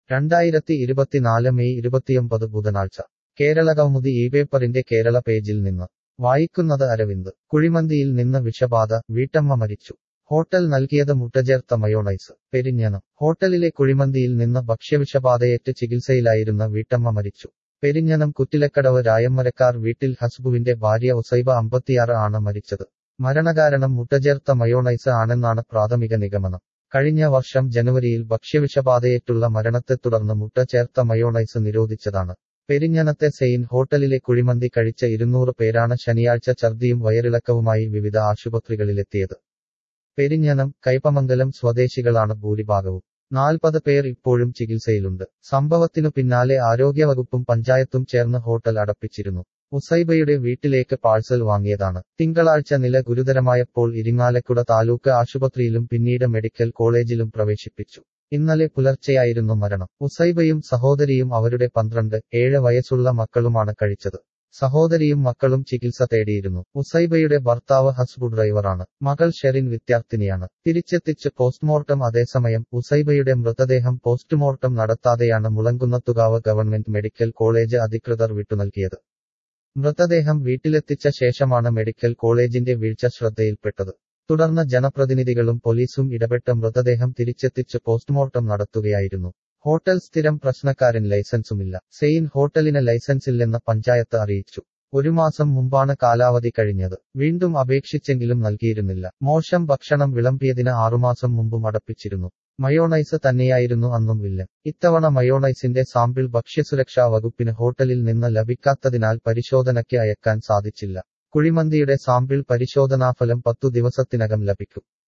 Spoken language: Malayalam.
രണ്ടായിരത്തി ഇരുപത്തിനാല് മെയ് ഇരുപത്തിയൊമ്പത് ബുധനാഴ്ച കേരളകൗമുദി ഈ പേപ്പറിന്റെ കേരള പേജിൽ നിന്ന് വായിക്കുന്നത് അരവിന്ദ് കുഴിമന്തിയിൽ നിന്ന് വിഷബാധ വീട്ടമ്മ മരിച്ചു ഹോട്ടൽ നൽകിയത് മുട്ടചേർത്ത മയോണൈസ് പെരിഞ്ഞനം ഹോട്ടലിലെ കുഴിമന്തിയിൽ നിന്ന് ഭക്ഷ്യവിഷബാധയേറ്റ് ചികിത്സയിലായിരുന്ന വീട്ടമ്മ മരിച്ചു പെരിഞ്ഞനം കുറ്റിലക്കടവ് രായമ്മരക്കാർ വീട്ടിൽ ഹസ്ബുവിന്റെ ഭാര്യ ഉസൈബ അമ്പത്തിയാറ് ആണ് മരിച്ചത് മരണകാരണം മുട്ടചേർത്ത മയോണൈസ് ആണെന്നാണ് പ്രാഥമിക നിഗമനം കഴിഞ്ഞ വർഷം ജനുവരിയിൽ ഭക്ഷ്യവിഷബാധയേറ്റുള്ള മരണത്തെ തുടർന്ന് മുട്ട ചേർത്ത മയോണൈസ് നിരോധിച്ചതാണ് പെരിഞ്ഞനത്തെ സെയിൻ ഹോട്ടലിലെ കുഴിമന്തി കഴിച്ച ഇരുന്നൂറ് പേരാണ് ശനിയാഴ്ച ഛർദിയും വയറിളക്കവുമായി വിവിധ ആശുപത്രികളിലെത്തിയത് പെരിഞ്ഞനം കൈപ്പമംഗലം സ്വദേശികളാണ് ഭൂരിഭാഗവും നാൽപ്പത് പേർ ഇപ്പോഴും ചികിത്സയിലുണ്ട് സംഭവത്തിനു പിന്നാലെ ആരോഗ്യവകുപ്പും പഞ്ചായത്തും ചേർന്ന് ഹോട്ടൽ അടപ്പിച്ചിരുന്നു ഉസൈബയുടെ വീട്ടിലേക്ക് പാഴ്സൽ വാങ്ങിയതാണ് തിങ്കളാഴ്ച നില ഗുരുതരമായപ്പോൾ ഇരിങ്ങാലക്കുട താലൂക്ക് ആശുപത്രിയിലും പിന്നീട് മെഡിക്കൽ കോളേജിലും പ്രവേശിപ്പിച്ചു ഇന്നലെ പുലർച്ചെയായിരുന്നു മരണം ഉസൈബയും സഹോദരിയും അവരുടെ പന്ത്രണ്ട് ഏഴ് വയസ്സുള്ള മക്കളുമാണ് കഴിച്ചത് സഹോദരിയും മക്കളും ചികിത്സ തേടിയിരുന്നു ഉസൈബയുടെ ഭർത്താവ് ഹസ്ബു ഡ്രൈവറാണ് മകൾ ഷെറിൻ വിദ്യാർത്ഥിനിയാണ് തിരിച്ചെത്തിച്ച് പോസ്റ്റ്മോർട്ടം അതേസമയം ഉസൈബയുടെ മൃതദേഹം പോസ്റ്റ്മോർട്ടം നടത്താതെയാണ് മുളങ്കുന്നത്തുകാവ് ഗവൺമെന്റ് മെഡിക്കൽ കോളേജ് അധികൃതർ വിട്ടുനൽകിയത് മൃതദേഹം വീട്ടിലെത്തിച്ച ശേഷമാണ് മെഡിക്കൽ കോളേജിന്റെ വീഴ്ച ശ്രദ്ധയിൽപ്പെട്ടത് തുടർന്ന് ജനപ്രതിനിധികളും പോലീസും ഇടപെട്ട് മൃതദേഹം തിരിച്ചെത്തിച്ച് പോസ്റ്റ്മോർട്ടം നടത്തുകയായിരുന്നു ഹോട്ടൽ സ്ഥിരം പ്രശ്നക്കാരൻ ലൈസൻസുമില്ല സെയിൻ ഹോട്ടലിന് ലൈസൻസില്ലെന്ന് പഞ്ചായത്ത് അറിയിച്ചു ഒരു മാസം മുമ്പാണ് കാലാവധി കഴിഞ്ഞത് വീണ്ടും അപേക്ഷിച്ചെങ്കിലും നൽകിയിരുന്നില്ല മോശം ഭക്ഷണം വിളമ്പിയതിന് ആറുമാസം മുമ്പും അടപ്പിച്ചിരുന്നു മയോണൈസ് തന്നെയായിരുന്നു അന്നും വില്ലൻ ഇത്തവണ മയോണൈസിന്റെ സാമ്പിൾ ഭക്ഷ്യസുരക്ഷാ വകുപ്പിന് ഹോട്ടലിൽ നിന്ന് ലഭിക്കാത്തതിനാൽ പരിശോധനയ്ക്ക് അയക്കാൻ സാധിച്ചില്ല കുഴിമന്തിയുടെ സാമ്പിൾ പരിശോധനാഫലം പത്തു ദിവസത്തിനകം ലഭിക്കും